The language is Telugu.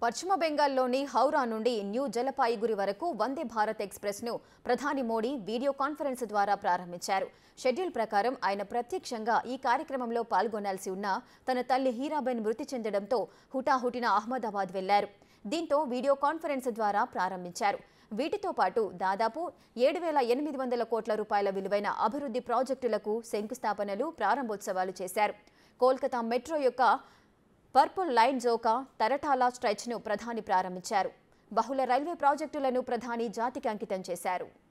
పశ్చిమ బెంగాల్లోని హౌరా నుండి న్యూ జలపాయిగురి వరకు వందే భారత్ ఎక్స్ప్రెస్ను ప్రధాని మోడీ వీడియో కాన్ఫరెన్స్ ద్వారా ప్రారంభించారు షెడ్యూల్ ప్రకారం ఆయన ప్రత్యక్షంగా ఈ కార్యక్రమంలో పాల్గొనాల్సి ఉన్న తన తల్లి హీరాబెన్ మృతి చెందడంతో హుటాహుటిన అహ్మదాబాద్ వెళ్లారు దీంతో వీడియో కాన్ఫరెన్స్ ద్వారా ప్రారంభించారు వీటితో పాటు దాదాపు ఏడు వేల ఎనిమిది వందల కోట్ల రూపాయల విలువైన అభివృద్ధి ప్రాజెక్టులకు శంకుస్థాపనలు ప్రారంభోత్సవాలు చేశారు కోల్కతా మెట్రో యొక్క పర్పుల్ లైన్ జోకా తరటాలా స్ట్రెచ్ను ప్రధాని ప్రారంభించారు బహుళ రైల్వే ప్రాజెక్టులను ప్రధాని జాతికి అంకితం చేశారు